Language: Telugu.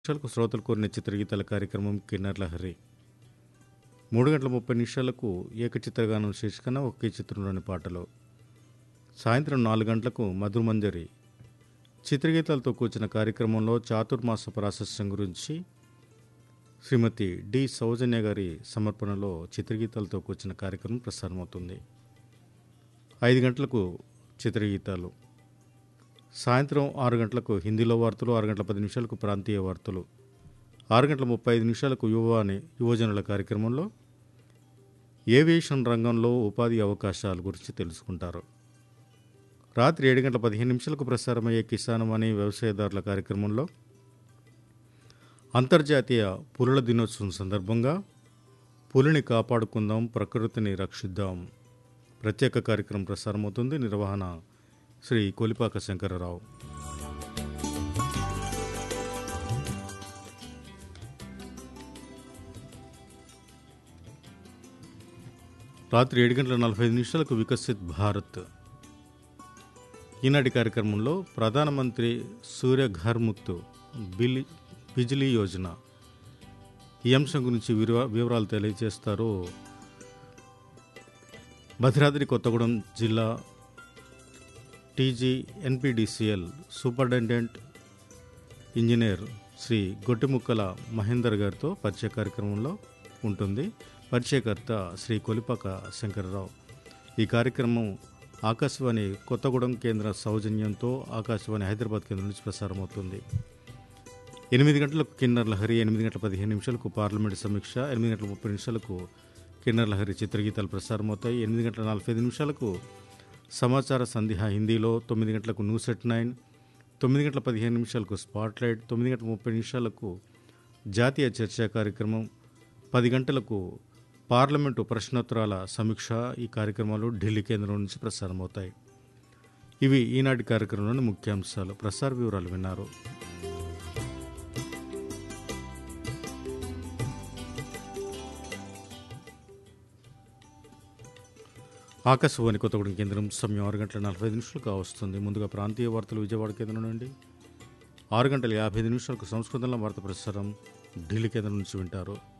నిమిషాలకు శ్రోతలు కోరిన చిత్రగీతాల కార్యక్రమం కిన్నర్ లహరి మూడు గంటల ముప్పై నిమిషాలకు ఏకచిత్రగానం శీర్షికన ఒకే చిత్రంలోని పాటలు సాయంత్రం నాలుగు గంటలకు మధుమంజరి చిత్రగీతాలతో కూర్చిన కార్యక్రమంలో చాతుర్మాస ప్రాశస్యం గురించి శ్రీమతి డి సౌజన్య గారి సమర్పణలో చిత్రగీతాలతో కూర్చిన కార్యక్రమం ప్రసారమవుతుంది ఐదు గంటలకు చిత్రగీతాలు సాయంత్రం ఆరు గంటలకు హిందీలో వార్తలు ఆరు గంటల పది నిమిషాలకు ప్రాంతీయ వార్తలు ఆరు గంటల ముప్పై ఐదు నిమిషాలకు యువ అనే యువజనుల కార్యక్రమంలో ఏవియేషన్ రంగంలో ఉపాధి అవకాశాల గురించి తెలుసుకుంటారు రాత్రి ఏడు గంటల పదిహేను నిమిషాలకు ప్రసారమయ్యే కిసాన్ అనే వ్యవసాయదారుల కార్యక్రమంలో అంతర్జాతీయ పులుల దినోత్సవం సందర్భంగా పులిని కాపాడుకుందాం ప్రకృతిని రక్షిద్దాం ప్రత్యేక కార్యక్రమం ప్రసారమవుతుంది నిర్వహణ శ్రీ కొలిపాక శంకరరావు రాత్రి ఏడు గంటల నలభై ఐదు నిమిషాలకు వికసిత్ భారత్ ఈనాటి కార్యక్రమంలో ప్రధానమంత్రి సూర్య ఘర్ ముక్తు బిల్ బిజిలీ యోజన ఈ అంశం గురించి వివరా- వివరాలు తెలియజేస్తారు భద్రాద్రి కొత్తగూడెం జిల్లా TG NPDCL superintendent engineer Sri Gottimukkala Mahender గారితో పరిచయ కార్యక్రమంలో ఉంటుంది పరిచయకర్త శ్రీ కొలిపాక శంకరరావు ఈ కార్యక్రమం ఆకాశవాణి కొత్తగూడెం కేంద్ర సౌజన్యంతో ఆకాశవాణి హైదరాబాద్ కేంద్రం నుంచి ప్రసారమవుతుంది ఎనిమిది గంటలకు కిన్నర్ లహరి ఎనిమిది గంటల పదిహేను నిమిషాలకు పార్లమెంట్ సమీక్ష ఎనిమిది గంటల ముప్పై నిమిషాలకు కిన్నర్ లహరి చిత్రగీతాలు ప్రసారమవుతాయి ఎనిమిది గంటల నలభై ఐదు నిమిషాలకు సమాచార సంధ్య హిందీలో తొమ్మిది గంటలకు న్యూస్ ఎట్ నైన్ తొమ్మిది గంటల పదిహేను నిమిషాలకు స్పాట్లైట్ తొమ్మిది గంటల ముప్పై నిమిషాలకు జాతీయ చర్చా కార్యక్రమం పది గంటలకు పార్లమెంటు ప్రశ్నోత్తరాల సమీక్ష ఈ కార్యక్రమాలు ఢిల్లీ కేంద్రం నుంచి ప్రసారమవుతాయి ఇవి ఈనాటి కార్యక్రమంలోని ముఖ్యాంశాలు ప్రసార వివరాలు విన్నారు ఆకాశవాణి కొత్తగూడెం కేంద్రం సమయం ఆరు గంటల నలభై ఐదు నిమిషాలకు వస్తుంది ముందుగా ప్రాంతీయ వార్తలు విజయవాడ కేంద్రం నుండి ఆరు గంటల యాభై ఐదు నిమిషాలకు సంస్కృతంలో వార్త ప్రసారం ఢిల్లీ కేంద్రం నుంచి వింటారు